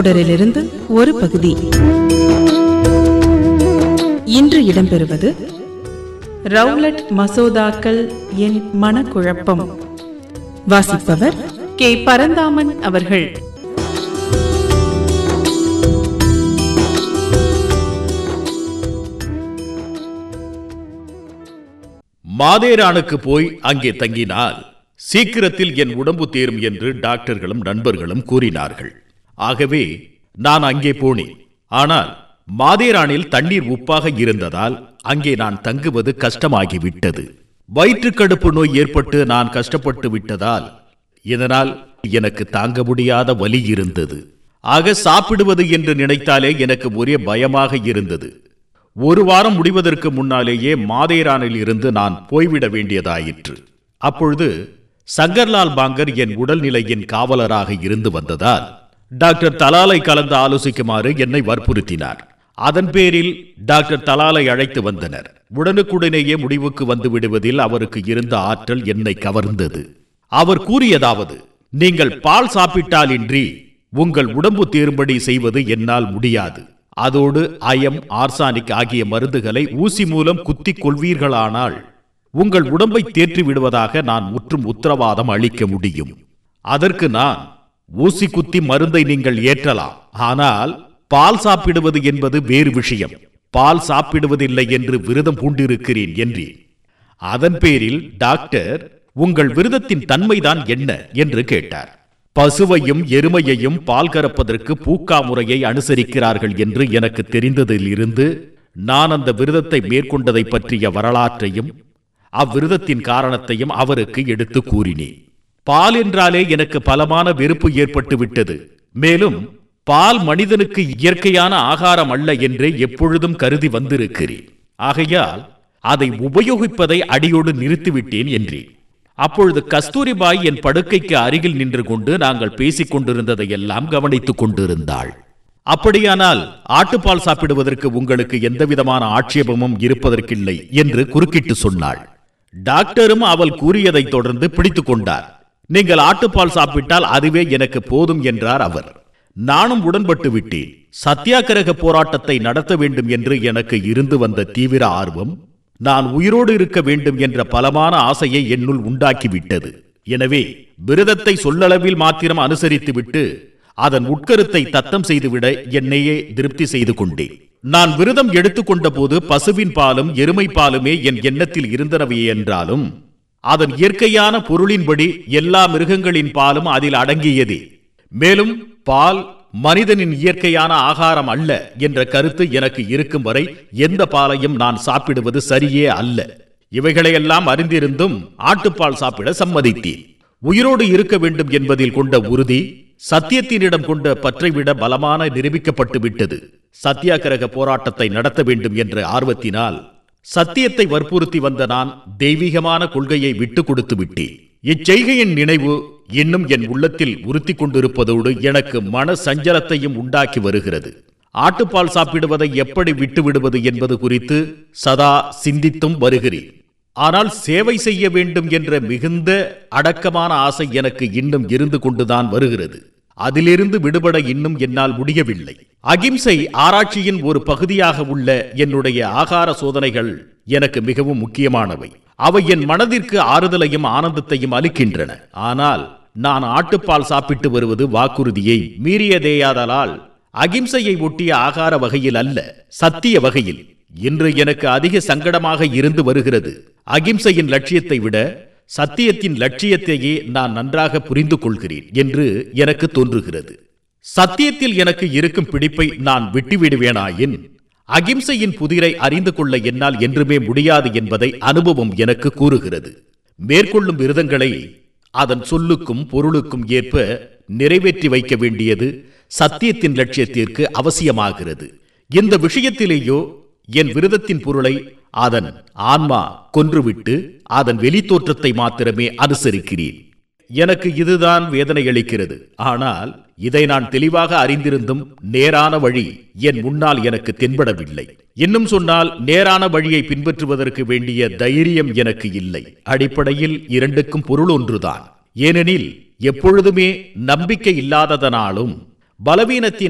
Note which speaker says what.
Speaker 1: தொடரிலிருந்து ஒரு பகுதி இன்று இடம்பெறுவது ரவுலட் மசோதாக்கள் என் மனக்குழப்பம் வாசிப்பவர் கே பரந்தாமன் அவர்கள்
Speaker 2: மாதேரானுக்கு போய் அங்கே தங்கினால் சீக்கிரத்தில் என் உடம்பு தேரும் என்று டாக்டர்களும் நண்பர்களும் கூறினார்கள் ஆகவே நான் அங்கே போனேன் ஆனால் மாதேரானில் தண்ணீர் உப்பாக இருந்ததால் அங்கே நான் தங்குவது கஷ்டமாகிவிட்டது வயிற்றுக்கடுப்பு நோய் ஏற்பட்டு நான் கஷ்டப்பட்டு விட்டதால் இதனால் எனக்கு தாங்க முடியாத வலி இருந்தது ஆக சாப்பிடுவது என்று நினைத்தாலே எனக்கு ஒரே பயமாக இருந்தது ஒரு வாரம் முடிவதற்கு முன்னாலேயே மாதேரானில் இருந்து நான் போய்விட வேண்டியதாயிற்று அப்பொழுது சங்கர்லால் பாங்கர் என் உடல்நிலையின் காவலராக இருந்து வந்ததால் டாக்டர் தலாலை கலந்து ஆலோசிக்குமாறு என்னை வற்புறுத்தினார் அதன் பேரில் டாக்டர் தலாலை அழைத்து வந்தனர் உடனுக்குடனேயே முடிவுக்கு வந்து விடுவதில் அவருக்கு இருந்த ஆற்றல் என்னை கவர்ந்தது அவர் கூறியதாவது நீங்கள் பால் சாப்பிட்டாலின்றி உங்கள் உடம்பு தேரும்படி செய்வது என்னால் முடியாது அதோடு அயம் ஆர்சானிக் ஆகிய மருந்துகளை ஊசி மூலம் குத்திக் கொள்வீர்களானால் உங்கள் உடம்பை தேற்றி விடுவதாக நான் முற்றும் உத்தரவாதம் அளிக்க முடியும் அதற்கு நான் ஊசி குத்தி மருந்தை நீங்கள் ஏற்றலாம் ஆனால் பால் சாப்பிடுவது என்பது வேறு விஷயம் பால் சாப்பிடுவதில்லை என்று விரதம் பூண்டிருக்கிறேன் என்றேன் அதன் பேரில் டாக்டர் உங்கள் விரதத்தின் தன்மைதான் என்ன என்று கேட்டார் பசுவையும் எருமையையும் பால் கறப்பதற்கு பூக்கா முறையை அனுசரிக்கிறார்கள் என்று எனக்கு தெரிந்ததிலிருந்து நான் அந்த விரதத்தை மேற்கொண்டதை பற்றிய வரலாற்றையும் அவ்விரதத்தின் காரணத்தையும் அவருக்கு எடுத்து கூறினேன் பால் என்றாலே எனக்கு பலமான வெறுப்பு ஏற்பட்டு விட்டது மேலும் பால் மனிதனுக்கு இயற்கையான ஆகாரம் அல்ல என்றே எப்பொழுதும் கருதி வந்திருக்கிறேன் ஆகையால் அதை உபயோகிப்பதை அடியோடு நிறுத்திவிட்டேன் என்றேன் அப்பொழுது கஸ்தூரிபாய் என் படுக்கைக்கு அருகில் நின்று கொண்டு நாங்கள் பேசிக் கொண்டிருந்ததை எல்லாம் கவனித்துக் கொண்டிருந்தாள் அப்படியானால் ஆட்டுப்பால் சாப்பிடுவதற்கு உங்களுக்கு எந்தவிதமான ஆட்சேபமும் இருப்பதற்கில்லை என்று குறுக்கிட்டு சொன்னாள் டாக்டரும் அவள் கூறியதைத் தொடர்ந்து பிடித்துக் கொண்டார் நீங்கள் ஆட்டுப்பால் சாப்பிட்டால் அதுவே எனக்கு போதும் என்றார் அவர் நானும் உடன்பட்டு விட்டேன் சத்தியாகிரக போராட்டத்தை நடத்த வேண்டும் என்று எனக்கு இருந்து வந்த தீவிர ஆர்வம் நான் உயிரோடு இருக்க வேண்டும் என்ற பலமான ஆசையை என்னுள் உண்டாக்கிவிட்டது எனவே விரதத்தை சொல்லளவில் மாத்திரம் அனுசரித்துவிட்டு அதன் உட்கருத்தை தத்தம் செய்துவிட என்னையே திருப்தி செய்து கொண்டேன் நான் விரதம் எடுத்துக்கொண்ட போது பசுவின் பாலும் எருமை பாலுமே என் எண்ணத்தில் இருந்தனவே என்றாலும் அதன் இயற்கையான பொருளின்படி எல்லா மிருகங்களின் பாலும் அதில் அடங்கியதே மேலும் பால் மனிதனின் இயற்கையான ஆகாரம் அல்ல என்ற கருத்து எனக்கு இருக்கும் வரை எந்த பாலையும் நான் சாப்பிடுவது சரியே அல்ல இவைகளையெல்லாம் அறிந்திருந்தும் ஆட்டுப்பால் சாப்பிட சம்மதித்தேன் உயிரோடு இருக்க வேண்டும் என்பதில் கொண்ட உறுதி சத்தியத்தினிடம் கொண்ட பற்றை விட பலமான நிரூபிக்கப்பட்டு விட்டது சத்தியாகிரக போராட்டத்தை நடத்த வேண்டும் என்ற ஆர்வத்தினால் சத்தியத்தை வற்புறுத்தி வந்த நான் தெய்வீகமான கொள்கையை விட்டுக் கொடுத்து விட்டேன் இச்செய்கையின் நினைவு இன்னும் என் உள்ளத்தில் உறுத்தி கொண்டிருப்பதோடு எனக்கு மன சஞ்சலத்தையும் உண்டாக்கி வருகிறது ஆட்டுப்பால் சாப்பிடுவதை எப்படி விட்டுவிடுவது என்பது குறித்து சதா சிந்தித்தும் வருகிறேன் ஆனால் சேவை செய்ய வேண்டும் என்ற மிகுந்த அடக்கமான ஆசை எனக்கு இன்னும் இருந்து கொண்டுதான் வருகிறது அதிலிருந்து விடுபட இன்னும் என்னால் முடியவில்லை அகிம்சை ஆராய்ச்சியின் ஒரு பகுதியாக உள்ள என்னுடைய ஆகார சோதனைகள் எனக்கு மிகவும் முக்கியமானவை அவை என் மனதிற்கு ஆறுதலையும் ஆனந்தத்தையும் அளிக்கின்றன ஆனால் நான் ஆட்டுப்பால் சாப்பிட்டு வருவது வாக்குறுதியை மீறியதேயாதலால் அகிம்சையை ஒட்டிய ஆகார வகையில் அல்ல சத்திய வகையில் இன்று எனக்கு அதிக சங்கடமாக இருந்து வருகிறது அகிம்சையின் லட்சியத்தை விட சத்தியத்தின் லட்சியத்தையே நான் நன்றாக புரிந்து கொள்கிறேன் என்று எனக்கு தோன்றுகிறது சத்தியத்தில் எனக்கு இருக்கும் பிடிப்பை நான் விட்டுவிடுவேனாயின் அகிம்சையின் புதிரை அறிந்து கொள்ள என்னால் என்றுமே முடியாது என்பதை அனுபவம் எனக்கு கூறுகிறது மேற்கொள்ளும் விரதங்களை அதன் சொல்லுக்கும் பொருளுக்கும் ஏற்ப நிறைவேற்றி வைக்க வேண்டியது சத்தியத்தின் லட்சியத்திற்கு அவசியமாகிறது இந்த விஷயத்திலேயோ என் விரதத்தின் பொருளை அதன் ஆன்மா கொன்றுவிட்டு அதன் வெளித்தோற்றத்தை மாத்திரமே அனுசரிக்கிறேன் எனக்கு இதுதான் வேதனை அளிக்கிறது ஆனால் இதை நான் தெளிவாக அறிந்திருந்தும் நேரான வழி என் முன்னால் எனக்கு தென்படவில்லை இன்னும் சொன்னால் நேரான வழியை பின்பற்றுவதற்கு வேண்டிய தைரியம் எனக்கு இல்லை அடிப்படையில் இரண்டுக்கும் பொருள் ஒன்றுதான் ஏனெனில் எப்பொழுதுமே நம்பிக்கை இல்லாததனாலும் பலவீனத்தின்